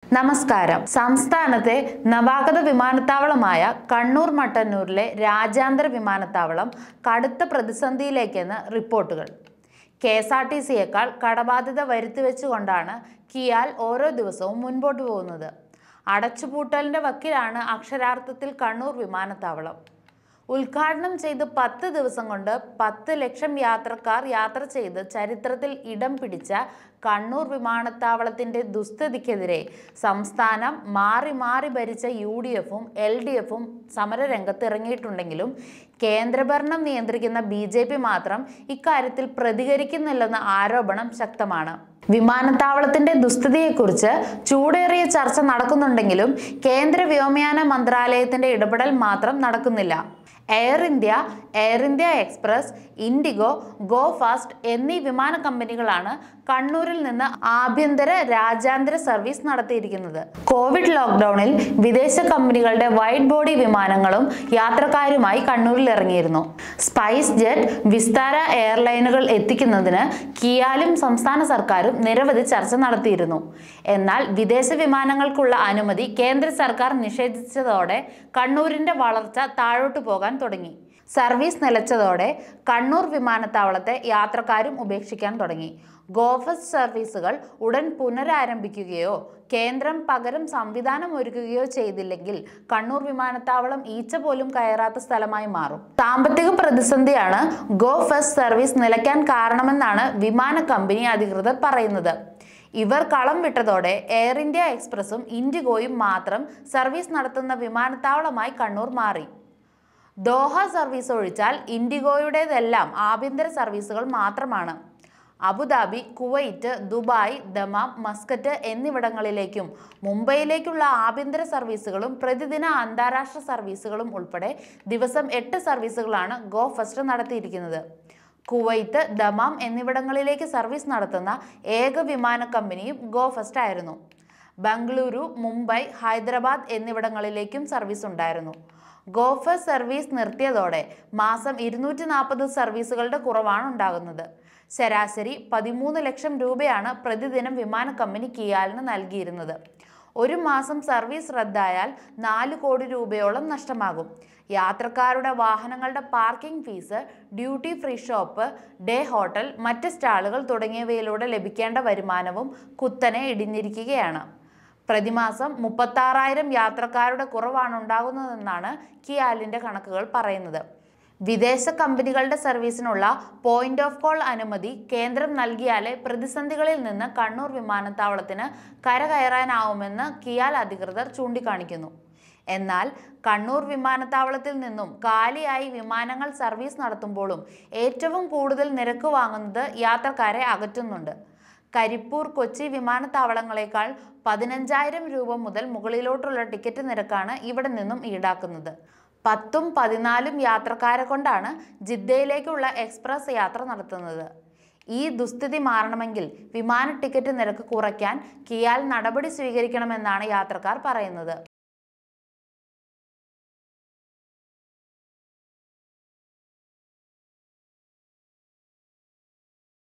നമസ്കാരം സംസ്ഥാനത്തെ നവാഗത വിമാനത്താവളമായ കണ്ണൂർ മട്ടന്നൂരിലെ രാജ്യാന്തര വിമാനത്താവളം കടുത്ത പ്രതിസന്ധിയിലേക്കെന്ന് റിപ്പോർട്ടുകൾ കെ എസ് ആർ ടി സിയേക്കാൾ കടബാധ്യത വരുത്തിവെച്ചുകൊണ്ടാണ് കിയാൽ ഓരോ ദിവസവും മുൻപോട്ട് പോകുന്നത് അടച്ചുപൂട്ടലിന്റെ വക്കിലാണ് അക്ഷരാർത്ഥത്തിൽ കണ്ണൂർ വിമാനത്താവളം ഉദ്ഘാടനം ചെയ്ത് പത്ത് ദിവസം കൊണ്ട് പത്ത് ലക്ഷം യാത്രക്കാർ യാത്ര ചെയ്ത് ചരിത്രത്തിൽ ഇടം പിടിച്ച കണ്ണൂർ വിമാനത്താവളത്തിന്റെ ദുസ്ഥിതിക്കെതിരെ സംസ്ഥാനം മാറി മാറി ഭരിച്ച യു ഡി എഫും എൽ ഡി എഫും സമരരംഗത്ത് ഇറങ്ങിയിട്ടുണ്ടെങ്കിലും കേന്ദ്രഭരണം നിയന്ത്രിക്കുന്ന ബി ജെ പി മാത്രം ഇക്കാര്യത്തിൽ പ്രതികരിക്കുന്നില്ലെന്ന ആരോപണം ശക്തമാണ് വിമാനത്താവളത്തിന്റെ ദുസ്ഥിതിയെക്കുറിച്ച് ചൂടേറിയ ചർച്ച നടക്കുന്നുണ്ടെങ്കിലും കേന്ദ്ര വ്യോമയാന മന്ത്രാലയത്തിന്റെ ഇടപെടൽ മാത്രം നടക്കുന്നില്ല Air India Air India Express IndiGo Go First എന്നീ വിമാന കമ്പനികളാണ് കണ്ണൂരിൽ നിന്ന് ആഭ്യന്തര രാജ്യാന്തര സർവീസ് നടത്തിയിരിക്കുന്നത് കോവിഡ് ലോക്ക്ഡൌണിൽ വിദേശ കമ്പനികളുടെ വൈഡ് ബോഡി വിമാനങ്ങളും യാത്രക്കാരുമായി കണ്ണൂരിൽ ഇറങ്ങിയിരുന്നു സ്പൈസ് ജെറ്റ് വിസ്താര എയർലൈനുകൾ എത്തിക്കുന്നതിന് കിയാലും സംസ്ഥാന സർക്കാരും നിരവധി ചർച്ച നടത്തിയിരുന്നു എന്നാൽ വിദേശ വിമാനങ്ങൾക്കുള്ള അനുമതി കേന്ദ്ര സർക്കാർ നിഷേധിച്ചതോടെ കണ്ണൂരിന്റെ വളർച്ച താഴോട്ടു പോകാൻ തുടങ്ങി സർവീസ് നിലച്ചതോടെ കണ്ണൂർ വിമാനത്താവളത്തെ യാത്രക്കാരും ഉപേക്ഷിക്കാൻ തുടങ്ങി ഗോഫസ് സർവീസുകൾ ഉടൻ പുനരാരംഭിക്കുകയോ കേന്ദ്രം പകരം സംവിധാനം ഒരുക്കുകയോ ചെയ്തില്ലെങ്കിൽ കണ്ണൂർ വിമാനത്താവളം ഈച്ച പോലും കയറാത്ത സ്ഥലമായി മാറും സാമ്പത്തിക പ്രതിസന്ധിയാണ് ഗോ ഫസ്റ്റ് സർവീസ് നിലയ്ക്കാൻ കാരണമെന്നാണ് വിമാന കമ്പനി അധികൃതർ പറയുന്നത് ഇവർ കളം വിട്ടതോടെ എയർ ഇന്ത്യ എക്സ്പ്രസും ഇൻഡിഗോയും മാത്രം സർവീസ് നടത്തുന്ന വിമാനത്താവളമായി കണ്ണൂർ മാറി ദോഹ സർവീസ് ഒഴിച്ചാൽ ഇൻഡിഗോയുടേതെല്ലാം ആഭ്യന്തര സർവീസുകൾ മാത്രമാണ് Abu Dhabi Kuwait Dubai Dammam Muscat എന്നിവിടങ്ങളിലേക്കും മുംബൈയിലേക്കുള്ള ആഭ്യന്തര സർവീസുകളും പ്രതിദിന അന്താരാഷ്ട്ര സർവീസുകളും ഉൾപ്പെടെ ദിവസം എട്ട് സർവീസുകളാണ് ഗോ ഫസ്റ്റ് നടത്തിയിരിക്കുന്നത് കുവൈത്ത് ദമാം എന്നിവിടങ്ങളിലേക്ക് സർവീസ് നടത്തുന്ന ഏക വിമാന കമ്പനിയും ഗോ ഫസ്റ്റ് ആയിരുന്നു ബംഗളൂരു മുംബൈ ഹൈദരാബാദ് എന്നിവിടങ്ങളിലേക്കും സർവീസ് ഉണ്ടായിരുന്നു ഗോഫർ സർവീസ് നിർത്തിയതോടെ മാസം ഇരുന്നൂറ്റി നാൽപ്പത് സർവീസുകളുടെ കുറവാണ് ഉണ്ടാകുന്നത് ശരാശരി പതിമൂന്ന് ലക്ഷം രൂപയാണ് പ്രതിദിനം വിമാന കമ്പനി കിയാലിന് നൽകിയിരുന്നത് ഒരു മാസം സർവീസ് റദ്ദായാൽ നാല് കോടി രൂപയോളം നഷ്ടമാകും യാത്രക്കാരുടെ വാഹനങ്ങളുടെ parking fee duty free shop day hotel മറ്റ് സ്റ്റാളുകൾ തുടങ്ങിയവയിലൂടെ ലഭിക്കേണ്ട വരുമാനവും കുത്തനെ ഇടിഞ്ഞിരിക്കുകയാണ് പ്രതിമാസം മുപ്പത്താറായിരം യാത്രക്കാരുടെ കുറവാണ് ഉണ്ടാകുന്നതെന്നാണ് കിയാലിന്റെ കണക്കുകൾ പറയുന്നത് വിദേശ കമ്പനികളുടെ സർവീസിനുള്ള പോയിന്റ് ഓഫ് കോൾ അനുമതി കേന്ദ്രം നൽകിയാലേ പ്രതിസന്ധികളിൽ നിന്ന് കണ്ണൂർ വിമാനത്താവളത്തിന് കരകയറാനാവുമെന്ന് കിയാൽ അധികൃതർ ചൂണ്ടിക്കാണിക്കുന്നു എന്നാൽ കണ്ണൂർ വിമാനത്താവളത്തിൽ നിന്നും കാലിയായി വിമാനങ്ങൾ സർവീസ് നടത്തുമ്പോഴും ഏറ്റവും കൂടുതൽ നിരക്ക് വാങ്ങുന്നത് യാത്രക്കാരെ അകറ്റുന്നുണ്ട് കരിപ്പൂർ കൊച്ചി വിമാനത്താവളങ്ങളെക്കാൾ പതിനഞ്ചായിരം രൂപ മുതൽ മുകളിലോട്ടുള്ള ടിക്കറ്റ് നിരക്കാണ് ഇവിടെ നിന്നും ഈടാക്കുന്നത് പത്തും പതിനാലും യാത്രക്കാരെ കൊണ്ടാണ് ജിദ്ദയിലേക്കുള്ള എക്സ്പ്രസ് യാത്ര നടത്തുന്നത് ഈ ദുസ്ഥിതി മാറണമെങ്കിൽ വിമാന ടിക്കറ്റ് നിരക്ക് കുറയ്ക്കാൻ കിയാൽ നടപടി സ്വീകരിക്കണമെന്നാണ് യാത്രക്കാർ പറയുന്നത്